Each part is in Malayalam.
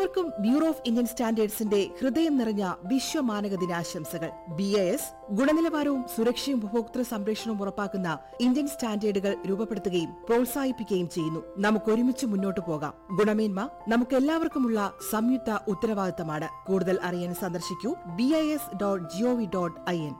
ഏവർക്കും ബ്യൂറോ ഓഫ് ഇന്ത്യൻ സ്റ്റാൻഡേർഡ്സിന്റെ ഹൃദയം നിറഞ്ഞ വിശ്വമാനക ദിനാശംസകൾ ബി എ എസ് ഗുണനിലവാരവും സുരക്ഷയും ഉപഭോക്തൃ സംരക്ഷണവും ഉറപ്പാക്കുന്ന ഇന്ത്യൻ സ്റ്റാൻഡേർഡുകൾ രൂപപ്പെടുത്തുകയും പ്രോത്സാഹിപ്പിക്കുകയും ചെയ്യുന്നു നമുക്ക് ഒരുമിച്ച് മുന്നോട്ടു പോകാം ഗുണമേന്മ നമുക്ക് എല്ലാവർക്കുമുള്ള സംയുക്ത ഉത്തരവാദിത്തമാണ് കൂടുതൽ അറിയാൻ സന്ദർശിക്കൂ B I S dot G O V dot I N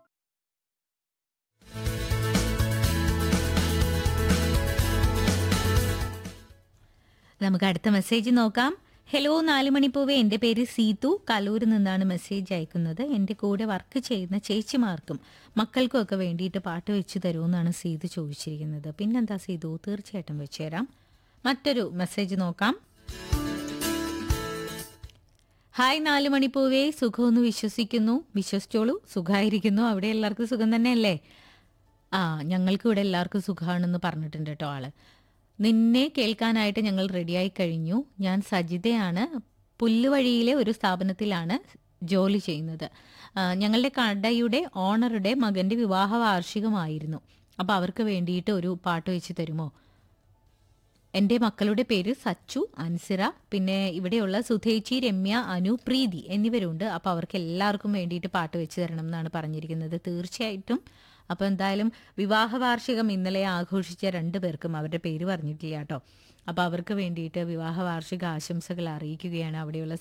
നമുക്ക് അടുത്ത മെസ്സേജ് നോക്കാം ഹലോ നാലുമണിപ്പൂവെ എൻ്റെ പേര് സീതു കലൂരിൽ നിന്നാണ് മെസ്സേജ് അയക്കുന്നത് എൻ്റെ കൂടെ വർക്ക് ചെയ്യുന്ന ചേച്ചിമാർക്കും മക്കൾക്കും ഒക്കെ വേണ്ടിയിട്ട് പാട്ട് വെച്ച് തരുമെന്നാണ് സീതു ചോദിച്ചിരിക്കുന്നത് പിന്നെന്താ സീതു തീർച്ചയായിട്ടും വെച്ച് തരാം മറ്റൊരു മെസ്സേജ് നോക്കാം ഹായ് നാല് മണിപ്പൂവേ സുഖമെന്ന് വിശ്വസിക്കുന്നു വിശ്വസിച്ചോളൂ സുഖമായിരിക്കുന്നു അവിടെ എല്ലാവർക്കും സുഖം തന്നെയല്ലേ ആ ഞങ്ങൾക്ക് ഇവിടെ എല്ലാവർക്കും സുഖമാണെന്ന് പറഞ്ഞിട്ടുണ്ട് കേട്ടോ ആള് നിന്നെ കേൾക്കാനായിട്ട് ഞങ്ങൾ റെഡിയായി കഴിഞ്ഞു ഞാൻ സജിതയാണ് പുല്ലുവഴിയിലെ ഒരു സ്ഥാപനത്തിലാണ് ജോലി ചെയ്യുന്നത് ആ, ഞങ്ങളുടെ കടയുടെ ഓണറുടെ മകന്റെ വിവാഹ വാർഷികമായിരുന്നു അപ്പോൾ അവർക്ക് വേണ്ടിയിട്ട് ഒരു പാട്ട് വെച്ച് തരുമോ എൻ്റെ മക്കളുടെ പേര് സച്ചു അൻസിറ പിന്നെ ഇവിടെയുള്ള സുധേച്ചി രമ്യ അനു പ്രീതി എന്നിവരുണ്ട് അപ്പോൾ അവർക്ക് എല്ലാവർക്കും വേണ്ടിയിട്ട് പാട്ട് വെച്ച് തരണം എന്നാണ് പറഞ്ഞിരിക്കുന്നത് തീർച്ചയായിട്ടും അപ്പോൾ എന്തായാലും വിവാഹ വാർഷികം ഇന്നലെ ആഘോഷിച്ച രണ്ടു പേർക്കും അവരുടെ പേര് പറഞ്ഞിട്ടില്ല കേട്ടോ അപ്പോൾ അവർക്ക് വേണ്ടിയിട്ട് വിവാഹ വാർഷിക ആശംസകൾ അറിയിക്കുകയാണ് അവിടെയുള്ള